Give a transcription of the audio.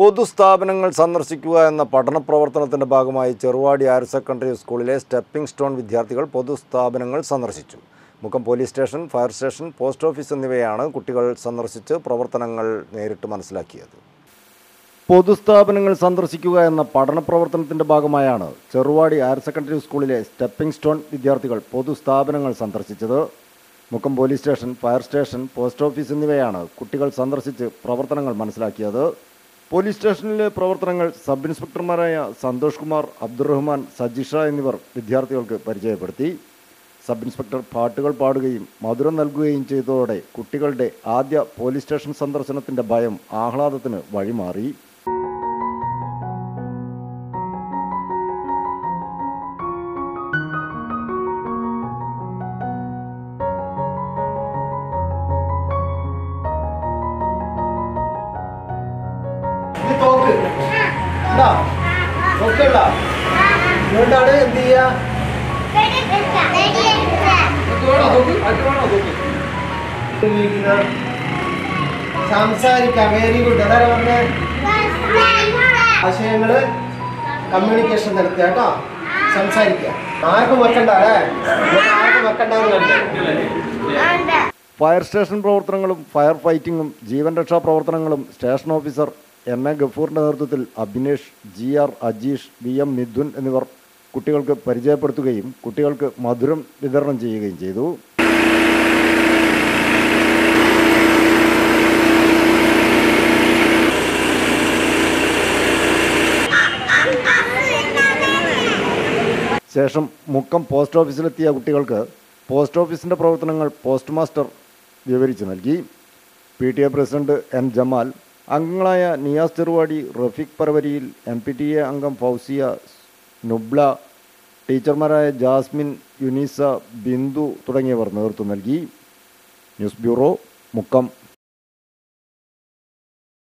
പൊതുസ്ഥാപനങ്ങൾ സന്ദർശിക്കുക എന്ന പഠന പ്രവർത്തനത്തിന്റെ ഭാഗമായി ചെറുവാടി ഹയർ സെക്കൻഡറി സ്കൂളിലെ സ്റ്റെപ്പിംഗ് സ്റ്റോൺ വിദ്യാർത്ഥികൾ പൊതുസ്ഥാപനങ്ങൾ സന്ദർശിച്ചു Mukkam police station fire station post office എന്നിവയാണ് കുട്ടികൾ സന്ദർശിച്ച് പ്രവർത്തനങ്ങൾ നേരിട്ട് മനസ്സിലാക്കിയത് പൊതുസ്ഥാപനങ്ങൾ സന്ദർശിക്കുക എന്ന പഠന പ്രവർത്തനത്തിന്റെ ഭാഗമായാണ് ചെറുവാടി ഹയർ സെക്കൻഡറി സ്കൂളിലെ സ്റ്റെപ്പിംഗ് സ്റ്റോൺ വിദ്യാർത്ഥികൾ പൊതുസ്ഥാപനങ്ങൾ സന്ദർശിച്ചത് Mukkam police station fire station post office എന്നിവയാണ് കുട്ടികൾ സന്ദർശിച്ച് പ്രവർത്തനങ്ങൾ മനസ്സിലാക്കിയത് പോലീസ് സ്റ്റേഷനിലെ പ്രവർത്തനങ്ങൾ സബ് ഇൻസ്പെക്ടർമാരായ സന്തോഷ് കുമാർ അബ്ദുറഹ്മാൻ സജിഷ എന്നിവർ വിദ്യാർത്ഥികൾക്ക് പരിചയപ്പെടുത്തി സബ് ഇൻസ്പെക്ടർ പാട്ടുകൾ പാടുകയും മധുരം നൽകുകയും ചെയ്തതോടെ കുട്ടികളുടെ ആദ്യ പോലീസ് സ്റ്റേഷൻ സന്ദർശനത്തിന്റെ ഭയം ആഹ്ലാദത്തിന് വഴിമാറി ഇത് തോക്ക് ഉണ്ടോ തോക്കുള്ള അതുകൊണ്ടാണ് എന്ത് ചെയ്യാ തോക്ക് വേണോ തോക്ക് അത് വേണോ തോക്ക് ഉപയോഗിക്കുന്ന സംസാരിക്കാം വെരി ഗുഡ് അതാണ് പറഞ്ഞ ആശയങ്ങള് കമ്മ്യൂണിക്കേഷൻ നടത്തുക കേട്ടോ സംസാരിക്കുക ആർക്കും വെക്കണ്ട അല്ലേ നിങ്ങൾക്ക് ആർക്കും വെക്കണ്ടെന്ന് കണ്ടു ഫയർ സ്റ്റേഷൻ പ്രവർത്തനങ്ങളും ഫയർ ഫൈറ്റിങ്ങും ജീവൻ രക്ഷാ പ്രവർത്തനങ്ങളും സ്റ്റേഷൻ ഓഫീസർ എം എ ഗഫൂറിന്റെ നേതൃത്വത്തിൽ Abhinesh G R Ajeesh V M Midhun എന്നിവർ കുട്ടികൾക്ക് പരിചയപ്പെടുത്തുകയും കുട്ടികൾക്ക് മധുരം വിതരണം ചെയ്യുകയും ചെയ്തു ശേഷം മുക്കം പോസ്റ്റ് ഓഫീസിലെത്തിയ കുട്ടികൾക്ക് പോസ്റ്റ് ഓഫീസിൻ്റെ പ്രവർത്തനങ്ങൾ പോസ്റ്റ് മാസ്റ്റർ വിവരിച്ചു നൽകി P T A president N Jamal അംഗങ്ങളായ നിയാസ് ചെറുവാടി റഫീഖ് പർവരിയിൽ എം പി ടി എ അംഗം ഫൗസിയ നുബ്ല ടീച്ചർമാരായ ജാസ്മിൻ യുനീസ ബിന്ദു തുടങ്ങിയവർ നേതൃത്വം നൽകി ന്യൂസ് ബ്യൂറോ മുക്കം